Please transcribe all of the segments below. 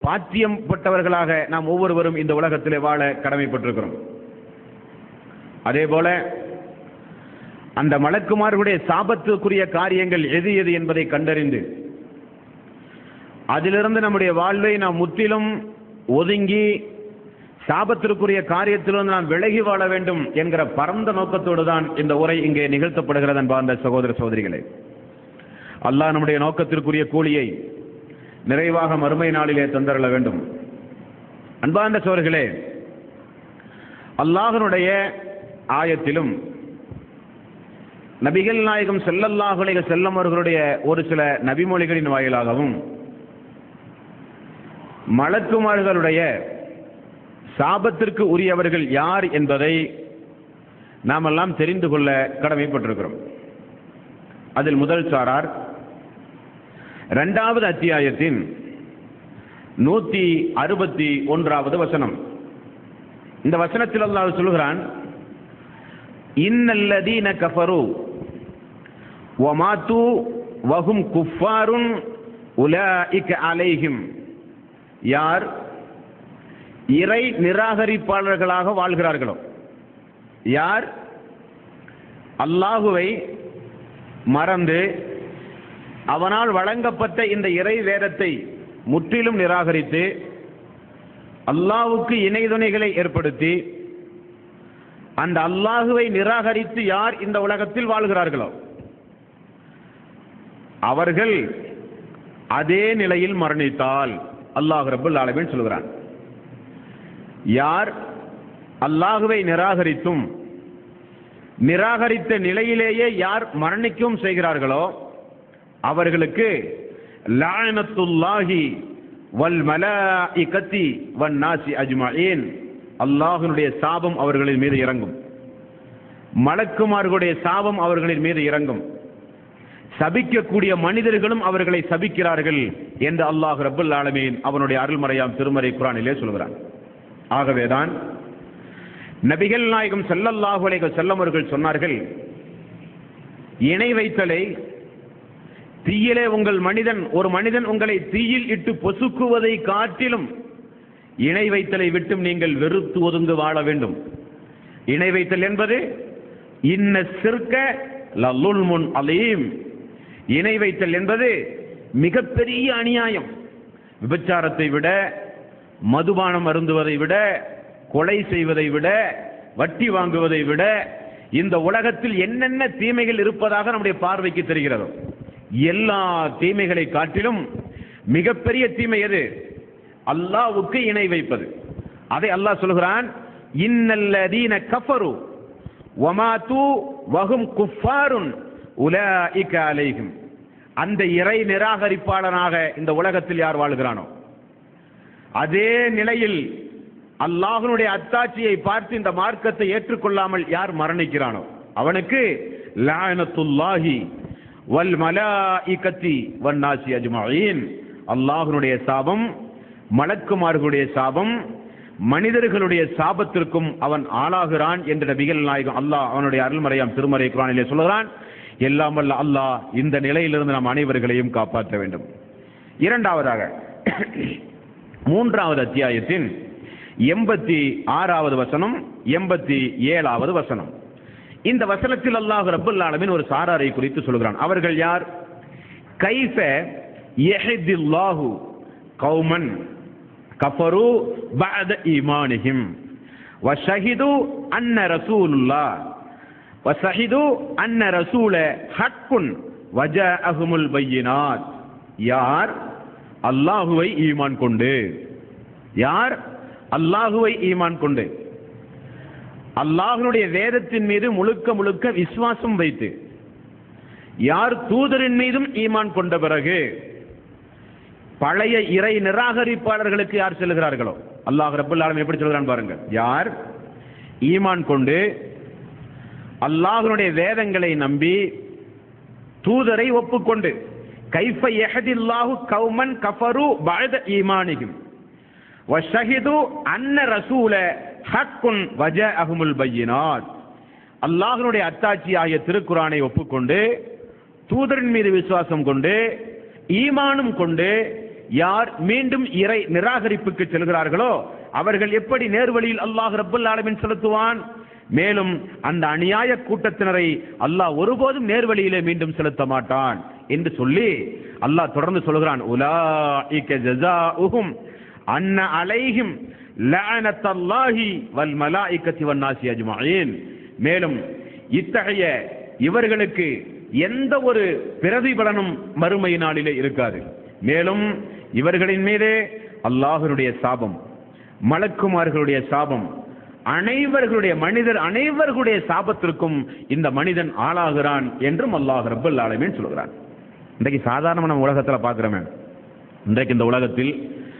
பாத்தியப்பட்டவர்களாக நாம் ஒவ்வொருவரும் இந்த உலகத்திலே வாழ கடமைப்பட்டிருக்கிறோம் அதே போல அந்த மலக்குமார்களுடைய சாபத்துக்குரிய காரியங்கள் எது எது என்பதை கண்டறிந்து அதிலிருந்து நம்முடைய வாழ்வை நாம் முற்றிலும் ஒதுங்கி சாபத்திற்குரிய காரியத்திலிருந்து நாம் விலகி வாழ வேண்டும் என்கிற பரந்த நோக்கத்தோடு தான் இந்த உரை இங்கே நிகழ்த்தப்படுகிறது அன்பார்ந்த சகோதர சகோதரிகளே அல்லாஹ் நம்முடைய நோக்கத்திற்குரிய கூலியை நிறைவாக மறுமை நாளிலே தந்தரல வேண்டும் அன்பார்ந்த சோர்களே அல்லாஹனுடைய ஆயத்திலும் நபிகள் நாயகம் செல்லல்லாஹுடைய செல்லம் அவர்களுடைய ஒரு சில நபிமொழிகளின் வாயிலாகவும் மலக்குமார்களுடைய சாபத்திற்கு உரியவர்கள் யார் என்பதை நாமெல்லாம் தெரிந்து கொள்ள கடமைப்பட்டிருக்கிறோம் அதில் முதல் சாரார் இரண்டாவது அத்தியாயத்தின் நூத்தி அறுபத்தி ஒன்றாவது வசனம் இந்த வசனத்தில் அல்லாஹ் சொல்கிறான் இன்னல்லதீன கஃபரு வமாத்து வஹும் குஃபாருன் உலாஇக அலைஹிம் யார் இறை நிராகரிப்பாளர்களாக வாழ்கிறார்களோ யார் அல்லாஹுவை மறந்து அவனால் வழங்கப்பட்ட இந்த இறை வேதத்தை முற்றிலும் நிராகரித்து அல்லாஹுக்கு இணைதுணைகளை ஏற்படுத்தி அந்த அல்லாஹுவை நிராகரித்து யார் இந்த உலகத்தில் வாழ்கிறார்களோ அவர்கள் அதே நிலையில் மரணித்தால் அல்லாஹ் ரபுல் ஆலமீன் சொல்கிறான் யார் அல்லாஹுவை நிராகரித்தும் நிராகரித்த நிலையிலேயே யார் மரணிக்கவும் செய்கிறார்களோ அவர்களுக்கு லானத்துல்லாஹி வல் மலாஇகத்தி வன் நாசி அஜ்மஈன் அல்லாஹ்வினுடைய சாபம் அவர்களின் மீது இறங்கும் மலக்குமார்களுடைய சாபம் அவர்களின் மீது இறங்கும் சபிக்கக்கூடிய மனிதர்களும் அவர்களை சபிக்கிறார்கள் என்று அல்லாஹ் ரபுல் ஆலமீன் அவனுடைய அருள்மறையாம் திருமறை குரானிலே சொல்கிறான் ஆகவேதான் நபிகள் நாயகம் ஸல்லல்லாஹு அலைஹி வஸல்லம் அவர்கள் சொன்னார்கள் இணை வைத்தலை தீயிலே உங்கள் மனிதன் ஒரு மனிதன் உங்களை தீயில் இட்டு பொசுக்குவதை காட்டிலும் இணை வைத்தலை விட்டும் நீங்கள் வெறுத்து ஒதுங்கு வாழ வேண்டும் இணை வைத்தல் என்பது இன்ன சிற்க லல்லுல்முன் அலீம் இணை வைத்தல் என்பது மிகப்பெரிய அநியாயம் விபச்சாரத்தை விட மதுபானம் அருந்துவதை விட கொலை செய்வதை விட வட்டி வாங்குவதை விட இந்த உலகத்தில் என்னென்ன தீமைகள் இருப்பதாக நம்முடைய பார்வைக்கு தெரிகிறதோ எல்லா தீமைகளை காட்டிலும் மிகப்பெரிய தீமை எது அல்லாஹ்வுக்கு இணை வைப்பது அதை அல்லாஹ் சொல்கிறான் இன்னல்லதீன கஃபரு வமாத்து வஹும் குஃபாருன் உலாஇக அலைஹிம் அந்த இறை நிராகரிப்பாளனாக இந்த உலகத்தில் யார் வாழ்கிறானோ அதே நிலையில் அல்லாஹ்வுடைய அத்தாட்சியை பார்த்து இந்த மார்க்கத்தை ஏற்றுக்கொள்ளாமல் யார் மரணிக்கிறானோ அவனுக்கு லானத்துல்லாஹி வல் மலாஇகத்தி வன்னாசி அஜ்மஈன் அல்லாஹ்வுடைய சாபம் மலக்குமார்களுடைய சாபம் மனிதர்களுடைய சாபத்திற்கும் அவன் ஆளாகிறான் என்று நபிகள் நாயகம் அல்லாஹ் அவனுடைய அருள்மறையாம் திருமறை குரானிலே சொல்கிறான் எல்லாம் வல்ல அல்லாஹ் இந்த நிலையிலிருந்து நாம் அனைவர்களையும் காப்பாற்ற வேண்டும் இரண்டாவதாக மூன்றாவது அத்தியாயத்தின் எண்பத்தி ஆறாவது வசனம் எண்பத்தி ஏழாவது வசனம் இந்த வசனத்தில் அல்லாஹ் ரப்பல் ஆலமீன் ஒரு சாராரை குறித்து சொல்கிறான் அவர்கள் யார் கைஃப யஹிதில்லாஹு கௌமன் கஃபரு பஅத ஈமானிஹிம் வஷஹிது அன்ன ரசூலுல்லாஹ் வஷஹிது அன்ன ரசூல ஹக்குன் வஜஅஹுமுல் பையினாத் யார் அல்லாஹுவை ஈமான் கொண்டு யார் அல்லாஹுவை ஈமான் கொண்டு அல்லாஹ்வுடைய வேதத்தின் மீது முழுக்க முழுக்க விசுவாசம் வைத்து யார் தூதரின் மீதும் ஈமான் கொண்ட பிறகு பழைய இறை நிராகரிப்பாளர்களுக்கு யார் செல்கிறார்களோ அல்லாஹ் ரப்பல் ஆலமீன் எப்படி சொல்கிறான் பாருங்க யார் ஈமான் கொண்டு அல்லாஹ்வுடைய வேதங்களை நம்பி தூதரை ஒப்புக்கொண்டு கைஃப யஹதில்லாஹு கௌமன் கஃபரு பஅத ஈமானிஹிம் வஷஹிது அன்ன ரசூல ஹக்குன் வஜஅஹுமுல் பையினாத் அல்லாஹ்வுடைய அத்தாட்சி ஆகிய திருக்குரானை ஒப்புக்கொண்டு தூதரின் மீது விசுவாசம் கொண்டு ஈமானும் கொண்டு யார் மீண்டும் இறை நிராகரிப்புக்கு செல்கிறார்களோ அவர்கள் எப்படி நேர்வழியில் அல்லாஹ் ரப்பல் ஆலமீன் செலுத்துவான் மேலும் அந்த அநியாய கூட்டத்தினரை அல்லாஹ் ஒருபோதும் நேர்வழியிலே மீண்டும் செலுத்த மாட்டான் என்று சொல்லி அல்லாஹ் தொடர்ந்து சொல்கிறான் உலாஇக ஜஸாஉஹும் அன்ன அலைஹிம் லஅனத்தல்லாஹி வல் மலாயிகத்தி வன்னாசி அஜ்மஈன் மேலும் இத்தகைய இவர்களுக்கு எந்த ஒரு பிரதிபலனும் மறுமை நாளிலே இருக்காது மேலும் இவர்களின் மீதே அல்லாஹ்வுடைய சாபம் மலக்குமார்களுடைய சாபம் அனைவர்களுடைய மனிதர் அனைவர்களுடைய சாபத்திற்கும் இந்த மனிதன் ஆளாகிறான் என்றும் அல்லாஹ் ரப்பல் ஆலமீன் சொல்கிறான் இன்றைக்கு சாதாரண நம்ம உலகத்தில் பார்க்கிறோமே இன்றைக்கு இந்த உலகத்தில்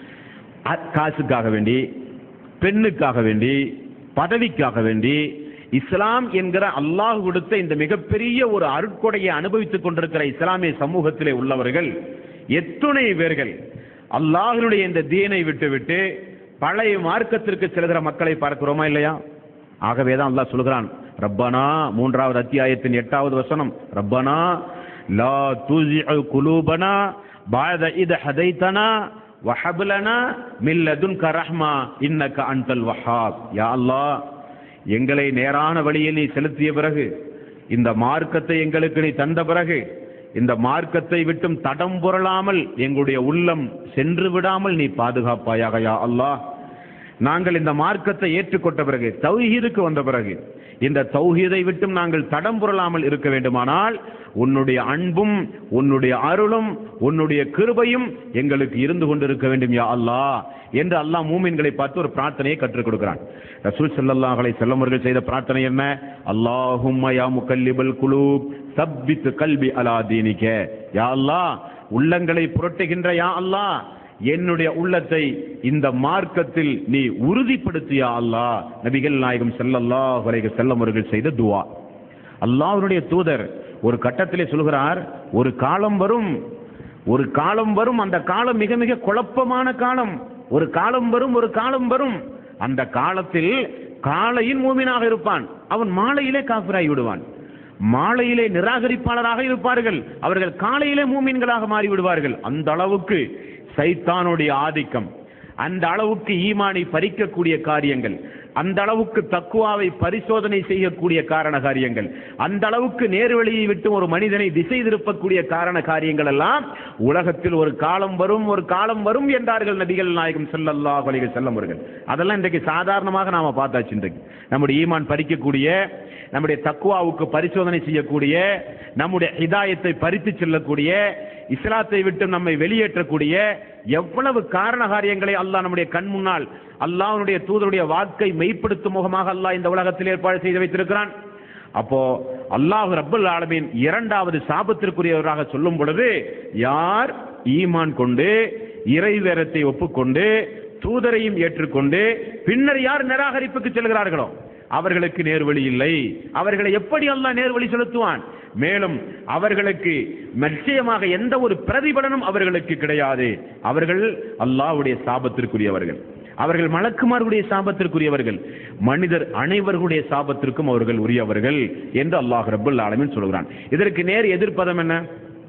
அ- காசுக்காக வேண்டி பெண்ணுக்காக வேண்டி பதவிக்காக வேண்டி இஸ்லாம் என்கிற அல்லாஹ் கொடுத்த இந்த மிகப்பெரிய ஒரு அருட்கொடையை அனுபவித்துக் கொண்டிருக்கிற இஸ்லாமிய சமூகத்திலே உள்ளவர்கள் எத்துணை பேர்கள் அல்லாஹ்வுடைய இந்த தீனை விட்டுவிட்டு பழைய மார்க்கத்திற்கு செல்கிற மக்களை பார்க்கிறோமா இல்லையா ஆகவே தான் அல்லாஹ் சொல்கிறான் ரப்பனா மூன்றாவது அத்தியாயத்தின் எட்டாவது வசனம் ரப்பனா லா துஸிஉ குலூபனா பாத இத ஹதைத்தனா வஹப்லனா மின் லதுன்க ரஹ்மா இன்னக அன்தல் வஹாப் யா அல்லாஹ் எங்களை நேரான வழியில் நீ செலுத்திய பிறகு இந்த மார்க்கத்தை எங்களுக்கு நீ தந்த பிறகு இந்த மார்க்கத்தை விட்டும் தடம் புரளாமல் எங்களுடைய உள்ளம் சென்று விடாமல் நீ பாதுகாப்பாயாக யா அல்லாஹ் நாங்கள் இந்த மார்க்கத்தை ஏற்றுக்கொண்ட பிறகு தௌஹீதுக்கு வந்த பிறகு இந்த தௌஹீதை விட்டும் நாங்கள் தடம் புரளாமல் இருக்க வேண்டுமானால் உன்னுடைய அன்பும் உன்னுடைய அருளும் உன்னுடைய கிருபையும் எங்களுக்கு இருந்து கொண்டிருக்க வேண்டும் யா அல்லாஹ் என்று அல்லாஹ் மூமின்களை பார்த்து ஒரு பிரார்த்தனையை கற்றுக் கொடுக்கிறான் ரசூல் ஸல்லல்லாஹு அலைஹி வஸல்லம் அவர்கள் செய்த பிரார்த்தனை என்ன அல்லாஹும்ம யா முகல்லிபல் குலூப் சப்பித் கல்பி அலா தீனிக யா அல்லாஹ் உள்ளங்களை புரட்டுகின்ற யா அல்லாஹ் என்னுடைய உள்ளத்தை இந்த மார்க்கத்தில் நீ உறுதிப்படுத்தியா அல்லாஹ் நபிகள் நாயகம் ஸல்லல்லாஹு அலைஹி வஸல்லம் அவர்கள் செய்த துஆ அல்லாஹ்வுடைய தூதர் ஒரு கட்டத்திலே சொல்கிறார் ஒரு காலம் வரும் ஒரு காலம் வரும் அந்த காலம் மிக மிக குழப்பமான காலம் ஒரு காலம் வரும் ஒரு காலம் வரும் அந்த காலத்தில் காலையின் மூமினாக இருப்பான் அவன் மாலையிலே காபிராகி விடுவான் மாலையிலே நிராகரிப்பாளராக இருப்பார்கள் அவர்கள் காலையிலே மூமின்களாக மாறி விடுவார்கள் அந்த அளவுக்கு சைத்தானுடைய ஆதிக்கம் அந்த அளவுக்கு ஈமானை பறிக்கக்கூடிய காரியங்கள் அந்த அளவுக்கு தக்குவாவை பரிசோதனை செய்யக்கூடிய காரண காரியங்கள் அந்த அளவுக்கு நேர்வழியை விட்டு ஒரு மனிதனை திசை திருப்பக்கூடிய காரண காரியங்கள் எல்லாம் உலகத்தில் ஒரு காலம் வரும் ஒரு காலம் வரும் என்றார்கள் நபிகள் நாயகம் ஸல்லல்லாஹு அலைஹி வஸல்லம் அவர்கள் அதெல்லாம் இன்றைக்கு சாதாரணமாக நாம பார்த்தாச்சு இன்றைக்கு நம்முடைய ஈமான் பறிக்கக்கூடிய நம்முடைய தக்குவாவுக்கு பரிசோதனை செய்யக்கூடிய நம்முடைய ஹிதாயத்தை பறித்து செல்லக்கூடிய இஸ்லாத்தை விட்டு நம்மை வெளியேற்றக்கூடிய எவ்வளவு காரண காரியங்களை அல்லாஹ் நம்முடைய கண் முன்னால் அல்லாஹ்வுடைய தூதருடைய வாக்கை மெய்ப்படுத்தும் முகமாக அல்லாஹ் இந்த உலகத்தில் ஏற்பாடு செய்து வைத்திருக்கிறான் அப்போ அல்லாஹ் ரப்பல் ஆலமீன் இரண்டாவது சாபத்திற்குரியவராக சொல்லும் பொழுது யார் ஈமான் கொண்டு இறைவேரத்தை ஒப்புக்கொண்டு தூதரையும் ஏற்றுக்கொண்டு பின்னர் யார் நிராகரிப்புக்கு செல்கிறார்களோ அவர்களுக்கு நேர்வழி இல்லை அவர்களை எப்படி அல்லாஹ் நேர்வழி செலுத்துவான் மேலும் அவர்களுக்கு நிச்சயமாக எந்த ஒரு பிரதிபலனும் அவர்களுக்கு கிடையாது அவர்கள் அல்லாஹ்வுடைய சாபத்திற்குரியவர்கள் அவர்கள் மலக்குமார்களுடைய சாபத்திற்குரியவர்கள் மனிதர் அனைவர்களுடைய சாபத்திற்கும் அவர்கள் உரியவர்கள் என்று அல்லாஹ் ரப்பல் ஆலமீன் சொல்கிறான் இதற்கு நேர் எதிர்ப்பதம் என்ன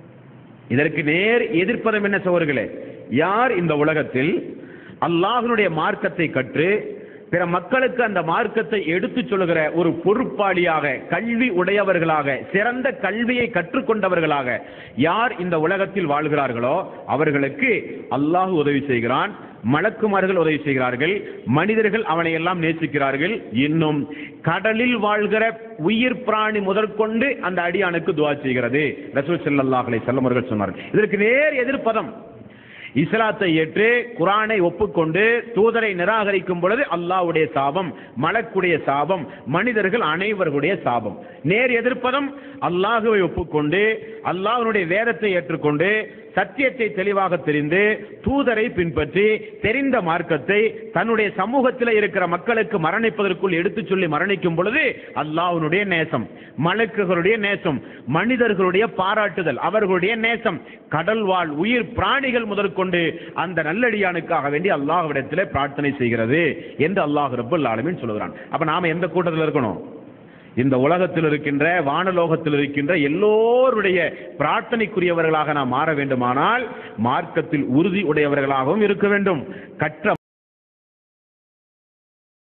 இதற்கு நேர் எதிர்ப்பதம் என்ன சோர்களே யார் இந்த உலகத்தில் அல்லாஹ்வினுடைய மார்க்கத்தை கற்று பிற மக்களுக்கு அந்த மார்க்கத்தை எடுத்துச் சொல்லுகிற ஒரு பொறுப்பாளியாக கல்வி உடையவர்களாக சிறந்த கல்வியை கற்றுக்கொண்டவர்களாக யார் இந்த உலகத்தில் வாழ்கிறார்களோ அவர்களுக்கு அல்லாஹ் உதவி செய்கிறான் மலக்குமார்கள் உதவி செய்கிறார்கள் மனிதர்கள் அவனை எல்லாம் நேசிக்கிறார்கள் இன்னும் கடலில் வாழ்கிற உயிர் பிராணி முதற்கொண்டு அந்த அடியானுக்கு துவா செய்கிறது ரசூல் ஸல்லல்லாஹு அலைஹி வஸல்லம் அவர்கள் சொன்னார்கள் இதற்கு நேர் எதிர்ப்பதம் இஸ்லாத்தை ஏற்று குரானை ஒப்புக்கொண்டு தூதரை நிராகரிக்கும் பொழுது அல்லாஹ்வுடைய சாபம் மலக்குடைய சாபம் மனிதர்கள் அனைவருடைய சாபம் நேர் எதிர்ப்பதம் அல்லாஹுவை ஒப்புக்கொண்டு அல்லாஹ்வுடைய வேதத்தை ஏற்றுக்கொண்டு சத்தியத்தை தெளிவாக தெரிந்து தூதரை பின்பற்றி தெரிந்த மார்க்கத்தை தன்னுடைய சமூகத்தில் இருக்கிற மக்களுக்கு மரணிப்பதற்குள் எடுத்துச் சொல்லி மரணிக்கும் பொழுது அல்லாஹ்வுடைய நேசம் மலக்குகளுடைய நேசம் மனிதர்களுடைய பாராட்டுதல் அவர்களுடைய நேசம் கடல் வாழ் உயிர் பிராணிகள் முதற்கொண்டு அந்த நல்லடியானுக்காக வேண்டி அல்லாஹ்விடத்திலே பிரார்த்தனை செய்கிறது என்று அல்லாஹ் ரப்பல் ஆலமீன் சொல்கிறான் அப்ப நாம எந்த கூட்டத்தில் இருக்கணும் இந்த உலகத்தில் இருக்கின்ற வானலோகத்தில் இருக்கின்ற எல்லோருடைய பிரார்த்தனைக்குரியவர்களாக நாம் மாற வேண்டுமானால் மார்க்கத்தில் உறுதி உடையவர்களாகவும் இருக்க வேண்டும் கற்ற